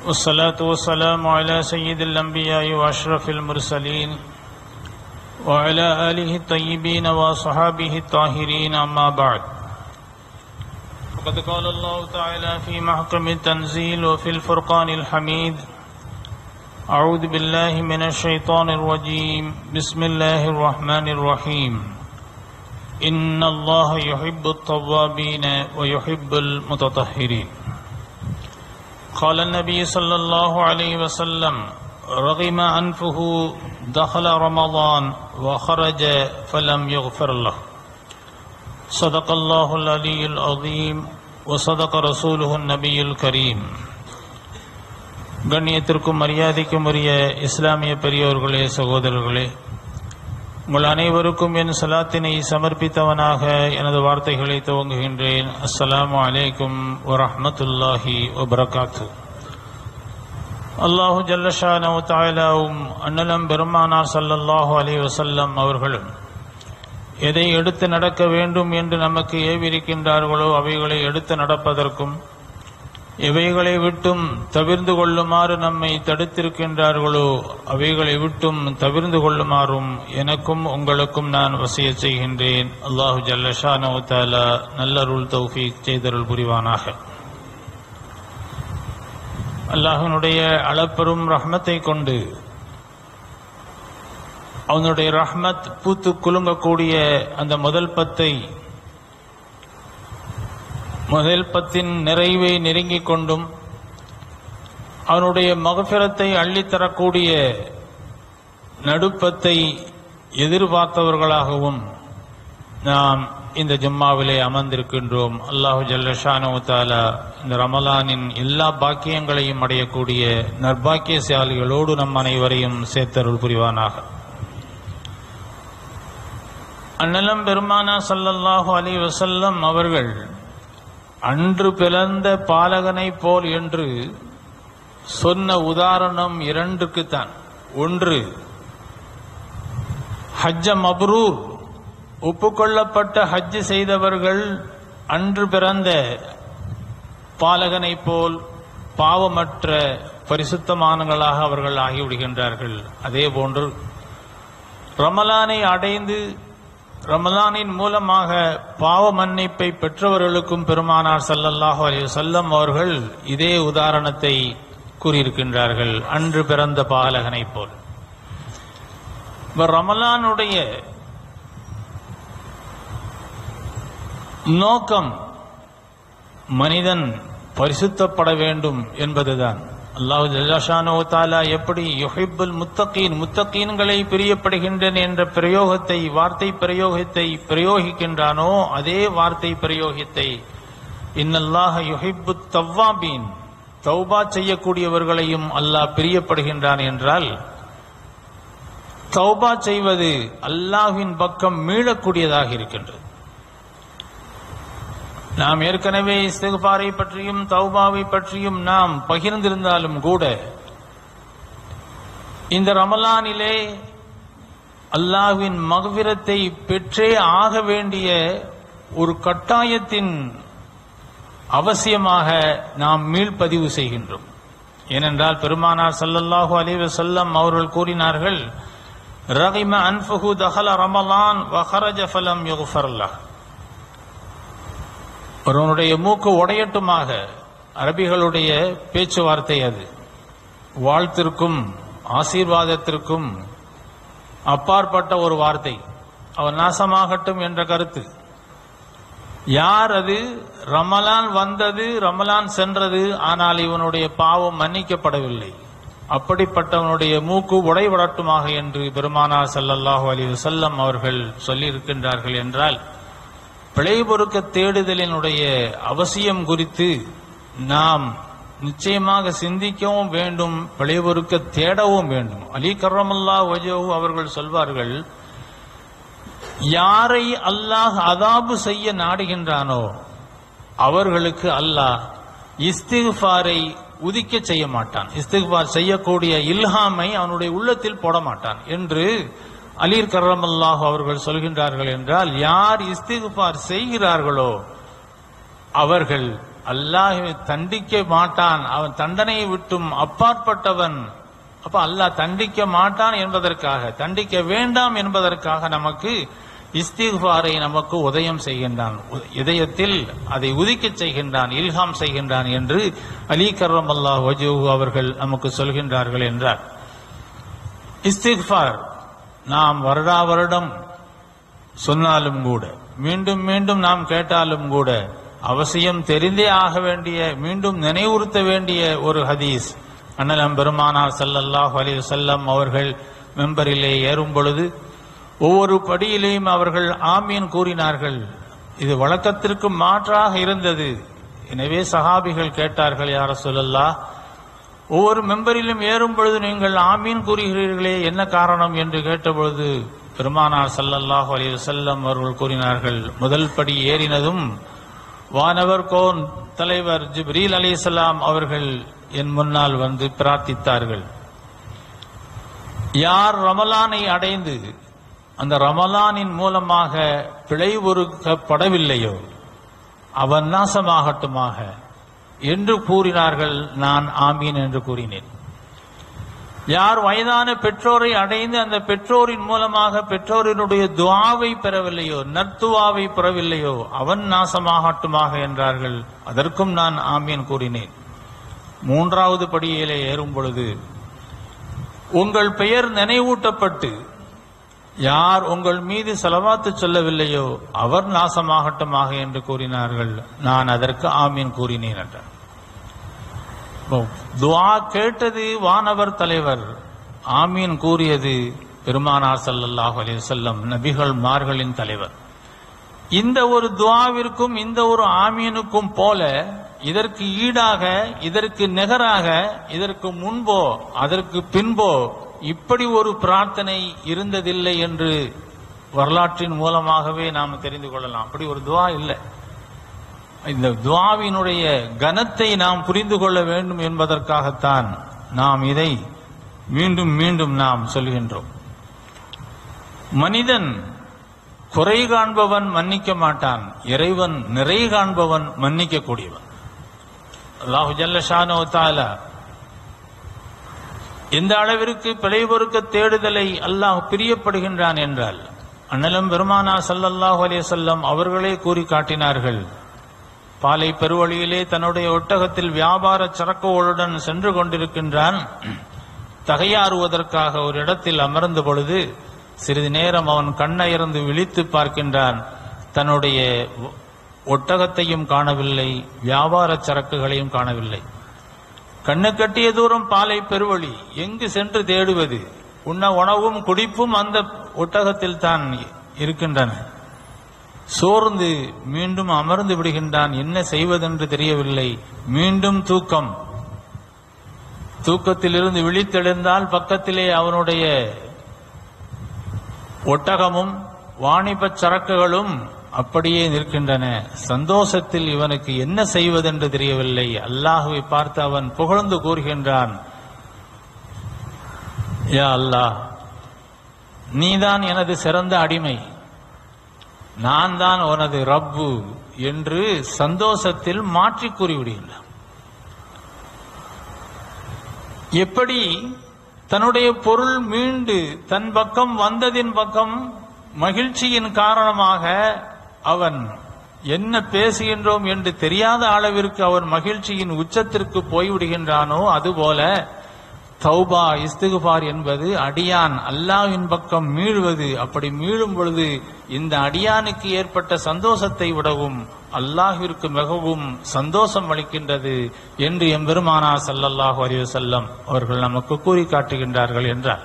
والصلاة والسلام على سيد الأنبياء وأشرف المرسلين وعلى آله الطيبين وصحابه الطاهرين أما بعد فقد قال الله تعالى في محكم التنزيل وفي الفرقان الحميد أعوذ بالله من الشيطان الرجيم بسم الله الرحمن الرحيم إن الله يحب التوابين ويحب المتطهرين قال النبي صلى الله عليه وسلم رغم أنفه دخل رمضان وخرج فلم يغفر له صدق الله العلي العظيم وصدق رسوله النبي الكريم கண்ணியத்திற்கும் மரியாதைக்கும் உரிய இஸ்லாமிய பெரியோர்களே சகோதரர்களே உங்கள் அனைவருக்கும் என் சலாத்தினை சமர்ப்பித்தவனாக எனது வார்த்தைகளை துவங்குகின்றேன் அஸ்ஸலாமு அலைக்கும் வரஹ்மத்துல்லாஹி வபரகாத்து அல்லாஹு ஜல்லஷானவு தாயலாவும் அண்ணலம் பெருமானார் சல்லல்லாஹு அலைஹி வஸல்லம் அவர்களும் எதை எடுத்து நடக்க வேண்டும் என்று நமக்கு ஏவிருக்கின்றார்களோ அவைகளை எடுத்து நடப்பதற்கும் எவைகளை விட்டும் தவிர்ந்து கொள்ளுமாறு நம்மை தடுத்திருக்கின்றார்களோ அவைகளை விட்டும் தவிர்ந்து கொள்ளுமாறும் எனக்கும் உங்களுக்கும் நான் வசிய செய்கின்றேன் அல்லாஹு ஜல்லஷானோ தாலா நல்லருள் தௌஃபீக் செய்தருள் புரிவானாக அல்லாஹினுடைய அளப்பெரும் ரஹ்மத்தை கொண்டு அவனுடைய ரஹ்மத் பூத்து குலுங்கக்கூடிய அந்த முதல் பத்தை முதல் பத்தின் நிறைவை நெருங்கிக் கொண்டும் அவனுடைய மகபிரத்தை அள்ளித்தரக்கூடிய நடுப்பத்தை எதிர்பார்த்தவர்களாகவும் நாம் இந்த ஜும்மாவிலே அமர்ந்திருக்கின்றோம் அல்லாஹு ஜல்லஷானு தாலா இந்த ரமலானின் எல்லா பாக்கியங்களையும் அடையக்கூடிய நர்பாக்கியசாலிகளோடு நம் அனைவரையும் சேர்த்தருள் புரிவானாக அந்நலம் பெருமானா சல்லல்லாஹு அலி வசல்லம் அவர்கள் அன்று பிறந்த பாலகனை போல் என்று சொன்ன உதாரணம் இரண்டுக்குத்தான் ஒன்று ஹஜ்ஜ மப்ரூர் ஒப்புக்கொள்ளப்பட்ட ஹஜ் செய்தவர்கள் அன்று பிறந்த பாலகனை போல் பாவமற்ற பரிசுத்தமானங்களாக அவர்கள் ஆகிவிடுகின்றார்கள் அதே போன்று ரமலானை அடைந்து ரமலானின் மூலமாக பாவ மன்னிப்பை பெற்றவர்களுக்கும் பெருமானார் சல்லல்லாஹு அலி சொல்லம் அவர்கள் இதே உதாரணத்தை கூறியிருக்கின்றார்கள் அன்று பிறந்த பாலகனை போல் ரமலானுடைய நோக்கம் மனிதன் பரிசுத்தப்பட வேண்டும் என்பதுதான் அல்லாஹு ஜல்லாஷானோ தாலா எப்படி யுஹிப்புல் முத்தகீன் முத்தகீன்களை பிரியப்படுகின்றன என்ற பிரயோகத்தை வார்த்தை பிரயோகத்தை பிரயோகிக்கின்றானோ அதே வார்த்தை பிரயோகத்தை இன்னல்லாஹ யுஹிப்பு தவ்வாபீன் தௌபா செய்யக்கூடியவர்களையும் அல்லாஹ் பிரியப்படுகின்றான் என்றால் தௌபா செய்வது அல்லாஹ்வின் பக்கம் மீளக்கூடியதாக இருக்கின்றது நாம் ஏற்கனவே இஸ்திகுபாரை பற்றியும் தௌபாவை பற்றியும் நாம் பகிர்ந்திருந்தாலும் கூட இந்த ரமலானிலே அல்லாஹ்வின் மகவிரத்தை பெற்றே ஆக வேண்டிய ஒரு கட்டாயத்தின் அவசியமாக நாம் மீள்பதிவு செய்கின்றோம் ஏனென்றால் பெருமானார் சல்லல்லாஹு அலைவ செல்லம் அவர்கள் கூறினார்கள் ரகிம அன்ஃபஹு தஹல ரமலான் வஹரஜ ஃபலம் யுஃபர்லஹ் ஒருவனுடைய மூக்கு உடையட்டுமாக அரபிகளுடைய பேச்சுவார்த்தை அது வாழ்த்திற்கும் ஆசீர்வாதத்திற்கும் அப்பாற்பட்ட ஒரு வார்த்தை அவன் நாசமாகட்டும் என்ற கருத்து யார் அது ரமலான் வந்தது ரமலான் சென்றது ஆனால் இவனுடைய பாவம் மன்னிக்கப்படவில்லை அப்படிப்பட்டவனுடைய மூக்கு உடைபடட்டுமாக என்று பெருமானார் சல்லல்லாஹு அலி வசல்லம் அவர்கள் சொல்லியிருக்கின்றார்கள் என்றால் பிழை பொறுக்க தேடுதலினுடைய அவசியம் குறித்து நாம் நிச்சயமாக சிந்திக்கவும் வேண்டும் பிழை பொறுக்க தேடவும் வேண்டும் அலி கர்ரமல்லா வஜோவு அவர்கள் சொல்வார்கள் யாரை அல்லாஹ் அதாபு செய்ய நாடுகின்றானோ அவர்களுக்கு அல்லாஹ் இஸ்திஃபாரை உதிக்க செய்ய மாட்டான் இஸ்திஃபார் செய்யக்கூடிய இல்ஹாமை அவனுடைய உள்ளத்தில் போட மாட்டான் என்று அலீர் கர்ரமல்லாஹ் அவர்கள் சொல்கின்றார்கள் என்றால் யார் இஸ்திகுபார் செய்கிறார்களோ அவர்கள் அல்லாஹ் தண்டிக்க மாட்டான் அவன் தண்டனையை விட்டும் அப்பாற்பட்டவன் அப்ப அல்லாஹ் தண்டிக்க மாட்டான் என்பதற்காக தண்டிக்க வேண்டாம் என்பதற்காக நமக்கு இஸ்திஃபாரை நமக்கு உதயம் செய்கின்றான் உ- இதயத்தில் அதை உதிக்கச் செய்கின்றான் இல்ஹாம் செய்கின்றான் என்று அலி கர்ரம் அல்லாஹ் வஜூஹு அவர்கள் நமக்கு சொல்கின்றார்கள் என்றார் இஸ்திஃபார் நாம் வருடா வருடம் சொன்னாலும் கூட மீண்டும் மீண்டும் நாம் கேட்டாலும் கூட அவசியம் தெரிந்தே ஆக வேண்டிய மீண்டும் நினைவுறுத்த வேண்டிய ஒரு ஹதீஸ் அண்ணலம் பெருமானார் ஸல்லல்லாஹு அலைஹி வஸல்லம் அவர்கள் மெம்பரிலே ஏறும் பொழுது ஒவ்வொரு படியிலேயும் அவர்கள் ஆமீன் கூறினார்கள் இது வழக்கத்திற்கு மாற்றாக இருந்தது எனவே சஹாபிகள் கேட்டார்கள் யார சொல்லல்லாஹ் ஒவ்வொரு மெம்பரிலும் ஏறும் பொழுது நீங்கள் ஆமீன் கூறுகிறீர்களே என்ன காரணம் என்று கேட்டபொழுது பெருமானார் ஸல்லல்லாஹு அலைஹி வஸல்லம் அவர்கள் கூறினார்கள் முதல் படி ஏறினதும் வானவர் கோன் தலைவர் ஜிப்ரீல் அலைஹிஸ்ஸலாம் அவர்கள் என் முன்னால் வந்து பிரார்த்தித்தார்கள் யார் ரமலானை அடைந்து அந்த ரமலானின் மூலமாக பிழை பொறுக்கப்படவில்லையோ அவன் நாசமாகட்டுமாக என்று கூறினார்கள் நான் ஆமீன் என்று கூறினேன் யார் வயதான பெற்றோரை அடைந்து அந்த பெற்றோரின் மூலமாக பெற்றோரினுடைய துவாவை பெறவில்லையோ நற்துவாவை பெறவில்லையோ அவன் நாசமாகட்டுமாக என்றார்கள் அதற்கும் நான் ஆமீன் கூறினேன் மூன்றாவது படியிலே ஏறும் பொழுது உங்கள் பெயர் நினைவூட்டப்பட்டு யார் உங்கள் மீது செலவாத்து சொல்லவில்லையோ அவர் நாசமாகட்டுமாக என்று கூறினார்கள் நான் அதற்கு ஆமீன் கூறினேன் என்றார் இப்போ, துஆ கேட்டது வானவர் தலைவர் ஆமீன் கூறியது பெருமானார் ஸல்லல்லாஹு அலைஹி வஸல்லம் நபிகள் மார்களின் தலைவர் இந்த ஒரு துஆவிற்கும் இந்த ஒரு ஆமீனுக்கும் போல இதற்கு ஈடாக இதற்கு நிகராக இதற்கு முன்போ அதற்கு பின்போ இப்படி ஒரு பிரார்த்தனை இருந்ததில்லை என்று வரலாற்றின் மூலமாகவே நாம் தெரிந்து கொள்ளலாம் அப்படி ஒரு துஆ இல்லை இந்த துஆவினுடைய கனத்தை நாம் புரிந்து கொள்ள வேண்டும் என்பதற்காகத்தான் நாம் இதை மீண்டும் மீண்டும் நாம் சொல்கின்றோம் மனிதன் குறை காண்பவன் மன்னிக்க மாட்டான் இறைவன் நிறை காண்பவன் மன்னிக்க கூடியவன் அல்லாஹு ஜல்ல ஷானோ தாலா எந்த அளவிற்கு பிழை பொறுக்க தேடுதலை அல்லாஹ் பிரியப்படுகின்றான் என்றால் அண்ணலம் பெருமானா ஸல்லல்லாஹு அலைஹி வஸல்லம் அவர்களே கூறி காட்டினார்கள் பாலை பெருவழியிலே தன்னுடைய ஒட்டகத்தில் வியாபார சரக்குகளுடன் சென்று கொண்டிருக்கின்றான் தகையாறுவதற்காக ஒரு இடத்தில் அமர்ந்த பொழுது சிறிது நேரம் அவன் கண்ணயர்ந்து விழித்து பார்க்கின்றான் தன்னுடைய ஒ- ஒட்டகத்தையும் காணவில்லை வியாபார சரக்குகளையும் காணவில்லை கண்ணு கட்டிய தூரம் பாலை பெருவழி எங்கு சென்று தேடுவது உண்ண உணவும் குடிப்பும் அந்த ஒட்டகத்தில் தான் இருக்கின்றன சோர்ந்து மீண்டும் அமர்ந்து விடுகின்றான் என்ன செய்வதென்று தெரியவில்லை மீண்டும் தூக்கம் தூக்கத்திலிருந்து விழித்தெழுந்தால் பக்கத்திலே அவனுடைய ஒட்டகமும் வாணிபச் சரக்குகளும் அப்படியே நிற்கின்றன சந்தோஷத்தில் இவனுக்கு என்ன செய்வதென்று தெரியவில்லை அல்லாஹுவை பார்த்து அவன் புகழ்ந்து கூறுகின்றான் யா அல்லாஹ் நீதான் எனது சிறந்த அடிமை நான் தான் உனது ரப்பு என்று சந்தோஷத்தில் மாற்றி கூறிவிடுகின்றான் எப்படி தன்னுடைய பொருள் மீண்டு தன் பக்கம் வந்ததின் பக்கம் மகிழ்ச்சியின் காரணமாக அவன் என்ன பேசுகின்றோம் என்று தெரியாத அளவிற்கு அவன் மகிழ்ச்சியின் உச்சத்திற்கு போய்விடுகின்றானோ அதுபோல தௌபா இஸ்திகுபார் என்பது அடியான் அல்லாஹ்வின் பக்கம் மீழுவது அப்படி மீளும் பொழுது இந்த அடியானுக்கு ஏற்பட்ட சந்தோஷத்தை விடவும் அல்லாஹ்விற்கு மிகவும் சந்தோஷம் அளிக்கின்றது என்று எம்பெருமானா ஸல்லல்லாஹு அலைஹி வஸல்லம் அவர்கள் நமக்கு கூறி காட்டுகின்றார்கள் என்றார்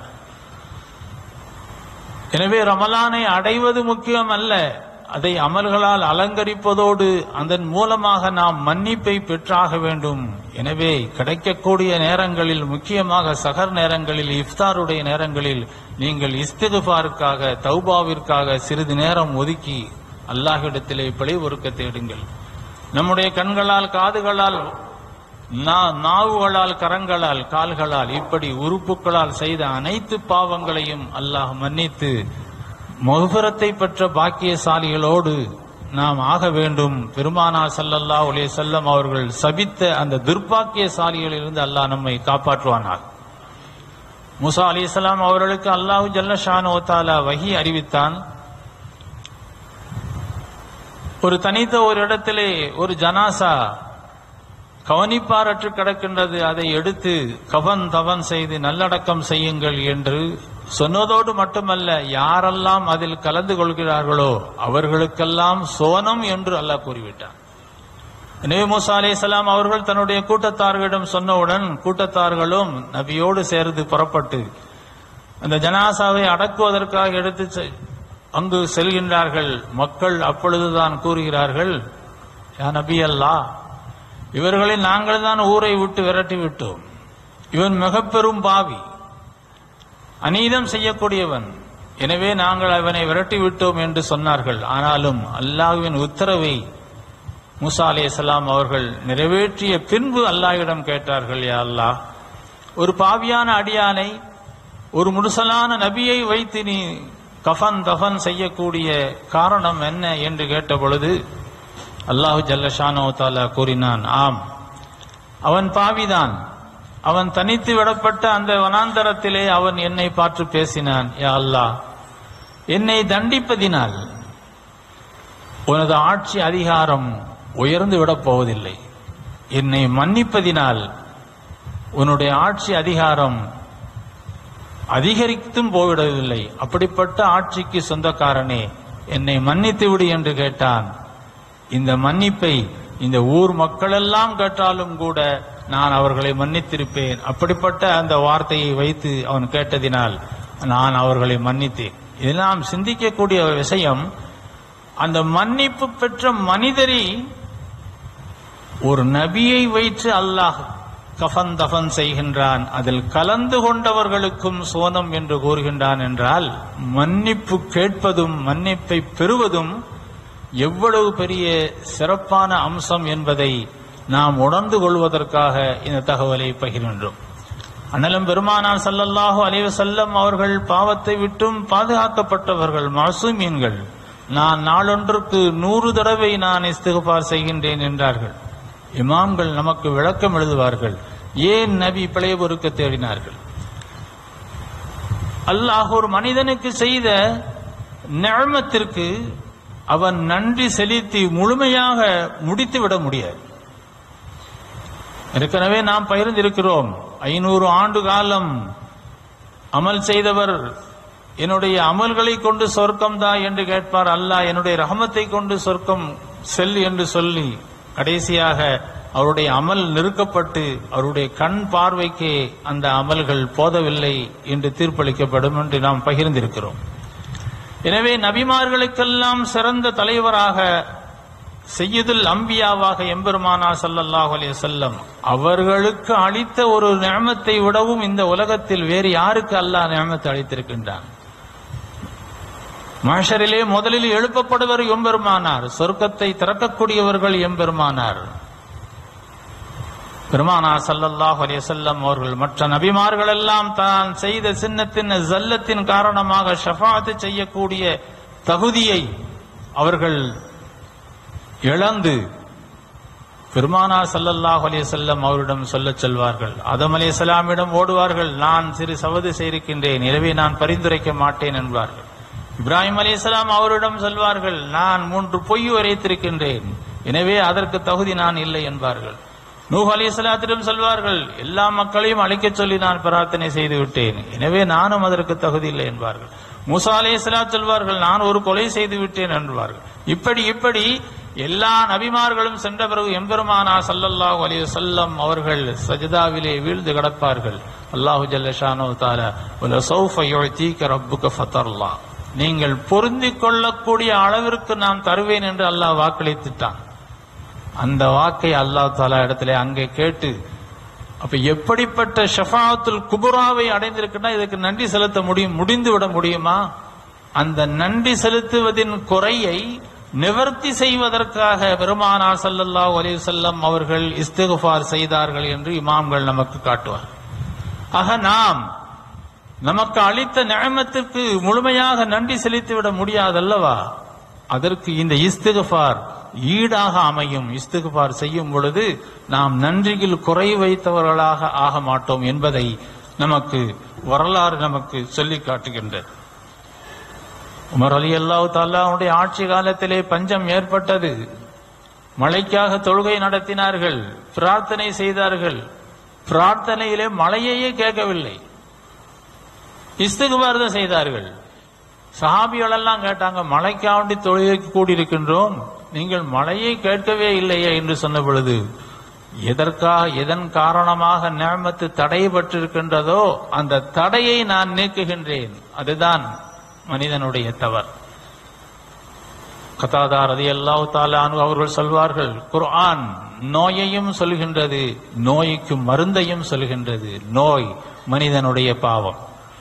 எனவே ரமலானை அடைவது முக்கியம் அல்ல அதை அமல்களால் அலங்கரிப்பதோடு அதன் மூலமாக நாம் மன்னிப்பை பெற்றாக வேண்டும் எனவே கிடைக்கக்கூடிய நேரங்களில் முக்கியமாக சகர் நேரங்களில் இஃப்தாருடைய நேரங்களில் நீங்கள் இஸ்திகுபாருக்காக தௌபாவிற்காக சிறிது நேரம் ஒதுக்கி அல்லாஹ்விடத்திலே பிழை பொறுக்க தேடுங்கள் நம்முடைய கண்களால் காதுகளால் நா- நாவுகளால் கரங்களால் கால்களால் இப்படி உறுப்புகளால் செய்த அனைத்து பாவங்களையும் அல்லாஹ் மன்னித்து மகுபரத்தை பெற்ற பாக்கியசாலிகளோடு நாம் ஆக வேண்டும் பெருமானா சல்லல்லா ஒலே செல்லம் அவர்கள் சபித்த அந்த துர்பாக்கியசாலிகளிலிருந்து அல்லாஹ் நம்மை காப்பாற்றுவானார் முசா அலிஸ்லாம் அவர்களுக்கு அல்லாஹு ஜல்லஷான் ஓத்தாலா வகி அறிவித்தான் ஒரு தனித்த ஒரு இடத்திலே ஒரு ஜனாசா கவனிப்பாரற்று கிடக்கின்றது அதை எடுத்து கவன் தவன் செய்து நல்லடக்கம் செய்யுங்கள் என்று சொன்னதோடு மட்டுமல்ல யாரெல்லாம் அதில் கலந்து கொள்கிறார்களோ அவர்களுக்கெல்லாம் சோனம் என்று அல்லாஹ் கூறிவிட்டான் எனவே மூசா அலைஹிஸ்ஸலாம் அவர்கள் தன்னுடைய கூட்டத்தார்களிடம் சொன்னவுடன் கூட்டத்தார்களும் நபியோடு சேர்ந்து புறப்பட்டு அந்த ஜனாசாவை அடக்குவதற்காக எடுத்து செ- அங்கு செல்கின்றார்கள் மக்கள் அப்பொழுதுதான் கூறுகிறார்கள் யா நபி அல்லாஹ் இவர்களை நாங்கள் தான் ஊரை விட்டு விரட்டி விட்டோம் இவன் மிக பெரும் பாவி அநீதம் செய்யக்கூடியவன் எனவே நாங்கள் அவனை விரட்டி விட்டோம் என்று சொன்னார்கள் ஆனாலும் அல்லாஹ்வின் உத்தரவை மூசா அலைஹிஸ்ஸலாம் அவர்கள் நிறைவேற்றிய பின்பு அல்லாஹ்விடம் கேட்டார்கள் யா அல்லாஹ் ஒரு பாவியான அடியானை ஒரு முடுசலான நபியை வைத்து நீ கஃன் தஃன் செய்யக்கூடிய காரணம் என்ன என்று கேட்ட பொழுது அல்லாஹு ஜல்லஷானோ தாலா கூறினான் ஆம் அவன் பாவிதான் அவன் தனித்து விடப்பட்ட அந்த வனாந்தரத்திலே அவன் என்னை பார்த்து பேசினான் யா அல்லாஹ் என்னை தண்டிப்பதினால் உனது ஆட்சி அதிகாரம் உயர்ந்து விடப் போவதில்லை என்னை மன்னிப்பதினால் உன்னுடைய ஆட்சி அதிகாரம் அதிகரித்தும் போய்விடவில்லை அப்படிப்பட்ட ஆட்சிக்கு சொந்தக்காரனே என்னை மன்னித்து விடு என்று கேட்டான் இந்த மன்னிப்பை இந்த ஊர் மக்களெல்லாம் கேட்டாலும் கூட நான் அவர்களை மன்னித்திருப்பேன் அப்படிப்பட்ட அந்த வார்த்தையை வைத்து அவன் கேட்டதினால் நான் அவர்களை மன்னித்தேன் இதெல்லாம் சிந்திக்கக்கூடிய விஷயம் அந்த மன்னிப்பு பெற்ற மனிதரை ஒரு நபியை வைத்து அல்லாஹ் கஃன் தஃன் செய்கின்றான் அதில் கலந்து கொண்டவர்களுக்கும் சோனம் என்று கூறுகின்றான் என்றால் மன்னிப்பு கேட்பதும் மன்னிப்பை பெறுவதும் எவ்வளவு பெரிய சிறப்பான அம்சம் என்பதை நாம் உணர்ந்து கொள்வதற்காக இந்த தகவலை பகிர்கின்றோம் அண்ணலும் பெருமானார் ஸல்லல்லாஹு அலைஹி வஸல்லம் அவர்கள் பாவத்தை விட்டும் பாதுகாக்கப்பட்டவர்கள் மாசூமீன்கள் நான் நாளொன்றுக்கு நூறு தடவை நான் இஸ்திகுபார் செய்கின்றேன் என்றார்கள் இமாம்கள் நமக்கு விளக்கம் எழுதுவார்கள் ஏன் நபி பிழைய பொறுக்க தேடினார்கள் அல்லாஹ் ஒரு மனிதனுக்கு செய்த நிழமத்திற்கு அவன் நன்றி செலுத்தி முழுமையாக முடித்து விட முடியாது ஏற்கனவே நாம் பகிர்ந்திருக்கிறோம் ஐநூறு ஆண்டு காலம் அமல் செய்தவர் என்னுடைய அமல்களை கொண்டு சொர்க்கம் தான் என்று கேட்பார் அல்லாஹ் என்னுடைய ரஹமத்தை கொண்டு சொர்க்கம் செல் என்று சொல்லி கடைசியாக அவருடைய அமல் நிறுக்கப்பட்டு அவருடைய கண் பார்வைக்கு அந்த அமல்கள் போதவில்லை என்று தீர்ப்பளிக்கப்படும் என்று நாம் பகிர்ந்திருக்கிறோம் எனவே நபிமார்களுக்கெல்லாம் சிறந்த தலைவராக செய்யுதுல் அம்பியாவாக எம்பெருமானார் ஸல்லல்லாஹு அலைஹி வஸல்லம் அவர்களுக்கு அளித்த ஒரு நியமத்தை விடவும் இந்த உலகத்தில் வேறு யாருக்கு அல்லாஹ் நியமத்தை அளித்திருக்கின்றான் மஷரிலே முதலில் எழுப்பப்படுவர் எம்பெருமானார் சொர்க்கத்தை திறக்கக்கூடியவர்கள் எம்பெருமானார் பெருமானார் ஸல்லல்லாஹு அலைஹி வஸல்லம் அவர்கள் மற்ற நபிமார்கள் எல்லாம் தான் செய்த சின்னத்தின் ஜல்லத்தின் காரணமாக ஷஃபாத்து செய்யக்கூடிய தகுதியை அவர்கள் இழந்து பெருமானார் ஸல்லல்லாஹு அலைஹி வஸல்லம் அவரிடம் சொல்லச் செல்வார்கள் ஆதம் அலைஹிஸ்ஸலாமிடம் ஓடுவார்கள் நான் சிறு சவது செய்திருக்கின்றேன் எனவே நான் பரிந்துரைக்க மாட்டேன் என்பார்கள் இப்ராஹிம் அலைஹிஸ்ஸலாம் அவரிடம் சொல்வார்கள் நான் மூன்று பொய் உரைத்திருக்கின்றேன் எனவே அதற்கு தகுதி நான் இல்லை என்பார்கள் நூஹ் அலைஹிஸ்ஸலாத்திடம் சொல்வார்கள் எல்லா மக்களையும் அழிக்கச் சொல்லி நான் பிரார்த்தனை செய்து விட்டேன் எனவே நானும் அதற்கு தகுதி இல்லை என்பார்கள் மூசா அலைஹிஸ்ஸலாம் சொல்வார்கள் நான் ஒரு கொலை செய்து விட்டேன் என்பார்கள் இப்படி இப்படி எல்லா நபிமார்களும் சென்ற பிறகு எம்பெருமானா ஸல்லல்லாஹு அலைஹி வஸல்லம் அவர்கள் சஜதாவிலே வீழ்ந்து கிடப்பார்கள் அல்லாஹு ஜல்ல ஷானு தஆலா வல சௌஃப யுஅதீக ரப்புக ஃபதர்லா நீங்கள் பொருந்திக் கொள்ளக்கூடிய அளவிற்கு நான் தருவேன் என்று அல்லாஹ் வாக்களித்துட்டான் அந்த வாக்கை அல்லாஹ் தாலா இடத்துல அங்கே கேட்டு அப்ப எப்படிப்பட்ட ஷஃபாத்துல் குபுராவை அடைந்திருக்குன்னா இதுக்கு நன்றி செலுத்த முடியும் முடிந்து விட முடியுமா அந்த நன்றி செலுத்துவதின் குறையை நிவர்த்தி செய்வதற்காக பெருமானார் ஸல்லல்லாஹு அலைஹி வஸல்லம் அவர்கள் இஸ்திகுஃபார் செய்தார்கள் என்று இமாம்கள் நமக்கு காட்டுவார் ஆக நாம் நமக்கு அளித்த நியமத்திற்கு முழுமையாக நன்றி செலுத்திவிட முடியாதல்லவா அதற்கு இந்த இஸ்திகுபார் ஈடாக அமையும் இஸ்திகுபார் செய்யும் பொழுது நாம் நன்றியில் குறை வைத்தவர்களாக ஆக மாட்டோம் என்பதை நமக்கு வரலாறு நமக்கு சொல்லி காட்டுகின்றது உமர் அலி அல்லாஹு தாலாவுடைய ஆட்சி காலத்திலே பஞ்சம் ஏற்பட்டது மழைக்காக தொழுகை நடத்தினார்கள் பிரார்த்தனை செய்தார்கள் பிரார்த்தனையிலே மழையையே கேட்கவில்லை இஸ்திகுபார் தான் செய்தார்கள் சஹாபிகள் எல்லாம் கேட்டாங்க மழைக்காண்டி தொழுகைக்கு கூடியிருக்கின்றோம் நீங்கள் மழையை கேட்கவே இல்லையே என்று சொன்ன பொழுது எதற்காக எதன் காரணமாக நேமத்து தடைபட்டிருக்கின்றதோ அந்த தடையை நான் நீக்குகின்றேன் அதுதான் மனிதனுடைய தவறு கதாதா ரதி அல்லாஹு தாலானு அவர்கள் சொல்வார்கள் குர்ஆன் நோயையும் சொல்கின்றது நோய்க்கு மருந்தையும் சொல்கின்றது நோய் மனிதனுடைய பாவம்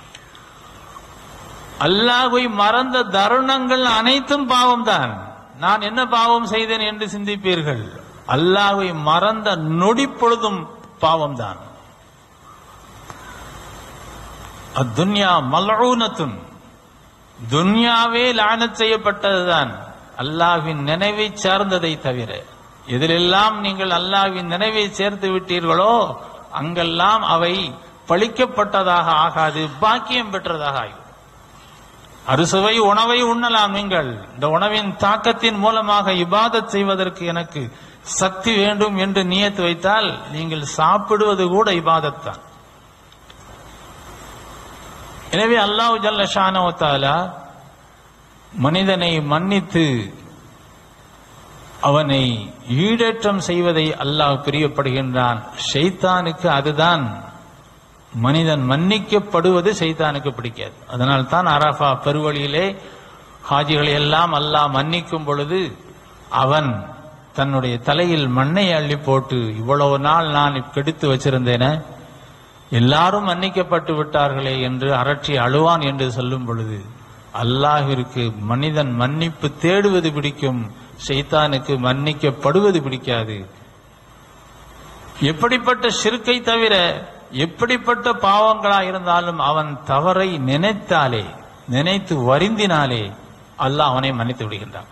அல்லாஹ்வை மறந்த தருணங்கள் அனைத்தும் பாவம்தான் நான் என்ன பாவம் செய்தேன் என்று சிந்திப்பீர்கள் அல்லாஹ்வை மறந்த நொடி பொழுதும் பாவம்தான் அத்துன்யா மல்ஊனத்துன் துன்யாவே லானத் செய்யப்பட்டதுதான் அல்லாஹ்வின் நினைவை சார்ந்ததை தவிர எதிலெல்லாம் நீங்கள் அல்லாஹ்வின் நினைவை சேர்த்து விட்டீர்களோ அங்கெல்லாம் அவை பழிக்கப்பட்டதாக ஆகாது பாக்கியம் பெற்றதாக ஆகும் அறுசுவை உணவை உண்ணலாம் நீங்கள் இந்த உணவின் தாக்கத்தின் மூலமாக இபாதத் செய்வதற்கு எனக்கு சக்தி வேண்டும் என்று நியத்து வைத்தால் நீங்கள் சாப்பிடுவது கூட இபாதத் தான் எனவே அல்லாஹ் ஜல்ல ஷானவத்தாலா மனிதனை மன்னித்து அவனை ஈடேற்றம் செய்வதை அல்லாஹ் பிரியப்படுகின்றான் ஷைத்தானுக்கு அதுதான் மனிதன் மன்னிக்கப்படுவது சைத்தானுக்கு பிடிக்காது அதனால் தான் அரஃபா பெருவழியிலே ஹாஜிகளை எல்லாம் அல்லாஹ் மன்னிக்கும் பொழுது அவன் தன்னுடைய தலையில் மண்ணை அள்ளி போட்டு இவ்வளவு நாள் நான் கெடுத்து வச்சிருந்தேன எல்லாரும் மன்னிக்கப்பட்டு விட்டார்களே என்று அரற்றி அழுவான் என்று சொல்லும் பொழுது அல்லாஹிற்கு மனிதன் மன்னிப்பு தேடுவது பிடிக்கும் ஷைத்தானுக்கு மன்னிக்கப்படுவது பிடிக்காது எப்படிப்பட்ட சிறுக்கை தவிர எப்படிப்பட்ட பாவங்களா இருந்தாலும் அவன் தவறை நினைத்தாலே நினைத்து வருந்தினாலே அல்லாஹ் அவனை மன்னித்து விடுகின்றான்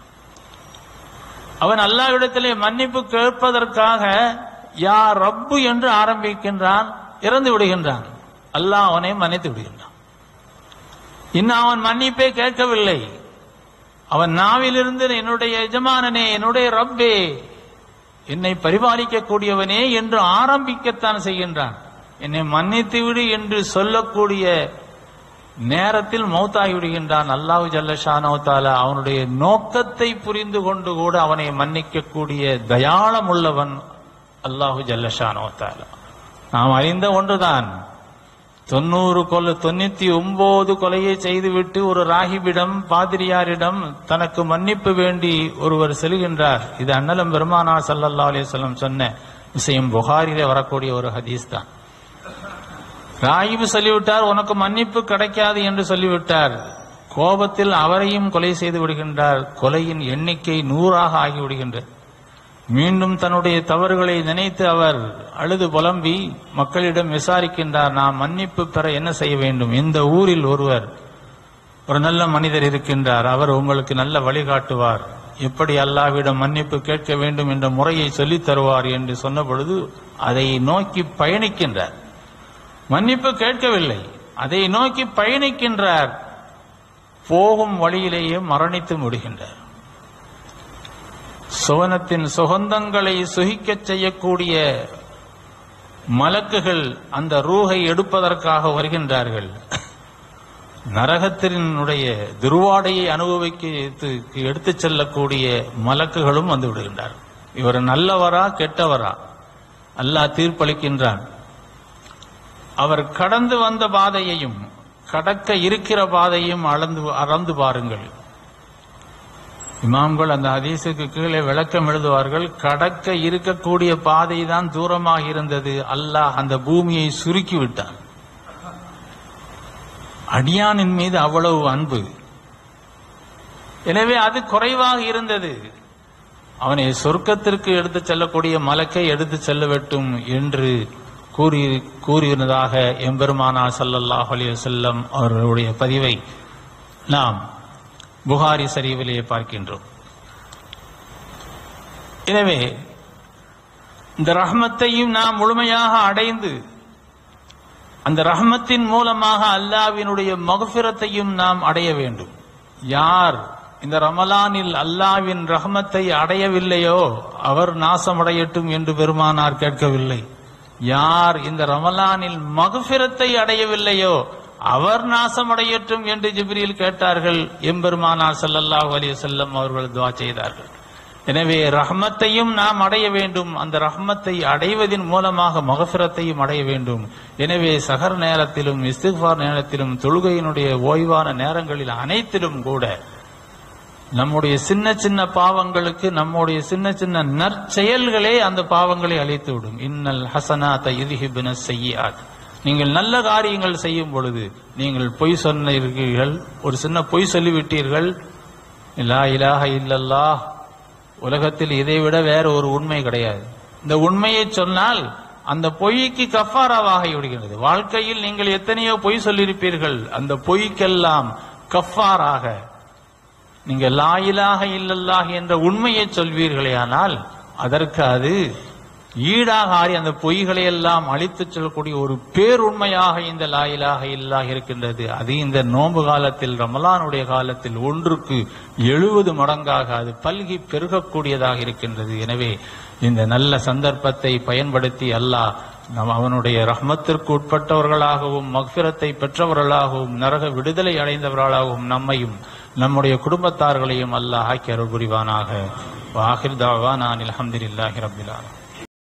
அவன் அல்லாவிடத்திலே மன்னிப்பு கேட்பதற்காக யா ரப்பு என்று ஆரம்பிக்கின்றான் இறந்து விடுகின்றான் அல்லாஹ் அவனை மன்னித்து விடுகின்றான் இன்னும் அவன் மன்னிப்பே கேட்கவில்லை அவன் நாவிலிருந்து என்னுடைய எஜமானனே என்னுடைய ரப்பே என்னை பரிபாலிக்க கூடியவனே என்று ஆரம்பிக்கத்தான் செய்கின்றான் என்னை மன்னித்து விடு என்று சொல்லக்கூடிய நேரத்தில் மௌத்தாகி விடுகின்றான் அல்லாஹு ஜல்லஷானோத்தால அவனுடைய நோக்கத்தை புரிந்து கொண்டு கூட அவனை மன்னிக்கக்கூடிய தயாளம் உள்ளவன் அல்லாஹு ஜல்லஷானோத்தால நாம் அறிந்த ஒன்றுதான் தொண்ணூறு கொலை தொண்ணூத்தி ஒன்பது கொலையை செய்துவிட்டு ஒரு ராகிபிடம் பாதிரியாரிடம் தனக்கு மன்னிப்பு வேண்டி ஒருவர் செல்கின்றார் இது அண்ணலம் பெருமானார் சல்லல்லா அலிஸ்லம் சொன்ன விஷயம் புகாரிலே வரக்கூடிய ஒரு ஹதீஸ் தான் ராகிபு சொல்லிவிட்டார் உனக்கு மன்னிப்பு கிடைக்காது என்று சொல்லிவிட்டார் கோபத்தில் அவரையும் கொலை செய்து விடுகின்றார் கொலையின் எண்ணிக்கை நூறாக ஆகிவிடுகின்றது மீண்டும் தன்னுடைய தவறுகளை நினைத்து அவர் அழுது புலம்பி மக்களிடம் விசாரிக்கின்றார் நாம் மன்னிப்பு பெற என்ன செய்ய வேண்டும் இந்த ஊரில் ஒருவர் ஒரு நல்ல மனிதர் இருக்கின்றார் அவர் உங்களுக்கு நல்ல வழிகாட்டுவார் எப்படி அல்லாவிடம் மன்னிப்பு கேட்க வேண்டும் என்ற முறையை சொல்லித் தருவார் என்று சொன்ன பொழுது அதை நோக்கி பயணிக்கின்றார் மன்னிப்பு கேட்கவில்லை அதை நோக்கி பயணிக்கின்றார் போகும் வழியிலேயே மரணித்து முடிகின்றார் சுவனத்தின் சுகந்தங்களை சுகிக்கச் செய்யக்கூடிய மலக்குகள் அந்த ரூஹை எடுப்பதற்காக வருகின்றார்கள் நரகத்தினுடைய துருவாடையை அனுபவிக்க எடுத்துச் செல்லக்கூடிய மலக்குகளும் வந்து விடுகின்றார் இவர் நல்லவரா கெட்டவரா அல்லாஹ் தீர்ப்பளிக்கின்றான் அவர் கடந்து வந்த பாதையையும் கடக்க இருக்கிற பாதையும் அளந்து அளந்து பாருங்கள் இமாம்கள் அந்த ஹதீஸுக்கு கீழே விளக்கம் எழுதுவார்கள் கடக்க இருக்கக்கூடிய பாதை தான் தூரமாக இருந்தது அல்லாஹ் அந்த பூமியை சுருக்கி விட்டான் அடியானின் மீது அவ்வளவு அன்பு எனவே அது குறைவாக இருந்தது அவனை சொர்க்கத்திற்கு எடுத்துச் செல்லக்கூடிய மலக்கை எடுத்துச் செல்ல வேண்டும் என்று கூறி கூறியிருந்ததாக எம்பெருமானா சல்லல்லாஹ் அலைஹி வஸல்லம் அவர்களுடைய பதிவை நாம் புகாரி சரிவிலே பார்க்கின்றோம் எனவே இந்த ரஹ்மத்தையும் நாம் முழுமையாக அடைந்து அந்த ரஹ்மத்தின் மூலமாக அல்லாவினுடைய மகபிரத்தையும் நாம் அடைய வேண்டும் யார் இந்த ரமலானில் அல்லாவின் ரஹ்மத்தை அடையவில்லையோ அவர் நாசமடையட்டும் என்று பெருமானார் கேட்கவில்லை யார் இந்த ரமலானில் மகபிரத்தை அடையவில்லையோ அவர் நாசமடையட்டும் என்று ஜிப்ரீல் கேட்டார்கள் எம்பெருமானார் ஸல்லல்லாஹு அலைஹி வஸல்லம் அவர்கள் துஆ செய்தார்கள் எனவே ரஹ்மத்தையும் நாம் அடைய வேண்டும் அந்த ரஹ்மத்தை அடைவதன் மூலமாக மகஃபிரத்தையும் அடைய வேண்டும் எனவே சகர் நேரத்திலும் இஸ்திஃபார் நேரத்திலும் தொழுகையினுடைய ஓய்வான நேரங்களில் அனைத்திலும் கூட நம்முடைய சின்ன சின்ன பாவங்களுக்கு நம்முடைய சின்ன சின்ன நற்செயல்களே அந்த பாவங்களை அழித்து விடும் இன்னல் ஹசனாத யுதிஹிபின செய்யாத் நீங்கள் நல்ல காரியங்கள் செய்யும் பொழுது நீங்கள் பொய் சொன்னீர்கள் ஒரு சின்ன பொய் சொல்லிவிட்டீர்கள் லா இலாஹ இல்லல்லாஹ் உலகத்தில் இதை விட வேற ஒரு உண்மை கிடையாது இந்த உண்மையை சொன்னால் அந்த பொய்க்கு கஃபாராவாகி விடுகிறது வாழ்க்கையில் நீங்கள் எத்தனையோ பொய் சொல்லியிருப்பீர்கள் அந்த பொய்க்கெல்லாம் கஃபாராக நீங்க லாயிலாக இல்லல்லாஹ் என்ற உண்மையை சொல்வீர்களேயானால் அதற்கு அது ஈடாக ஆறி அந்த பொய்களை எல்லாம் அழித்துச் சொல்லக்கூடிய ஒரு பேருண்மையாக இந்த லாயிலாக இல்லாஹ் இருக்கின்றது அது இந்த நோன்பு காலத்தில் ரமலானுடைய காலத்தில் ஒன்றுக்கு எழுபது மடங்காக அது பல்கி பெருகக்கூடியதாக இருக்கின்றது எனவே இந்த நல்ல சந்தர்ப்பத்தை பயன்படுத்தி அல்லாஹ் நம் அவனுடைய ரஹ்மத்திற்கு உட்பட்டவர்களாகவும் மக்ஃபிரத்தை பெற்றவர்களாகவும் நரக விடுதலை அடைந்தவர்களாகவும் நம்மையும் நம்முடைய குடும்பத்தார்களையும் அல்லாஹ் ஆக்கி அருள் புரிவானாக வாஹிர் தாவா நான் அலமதுல்லாஹி ரபிலான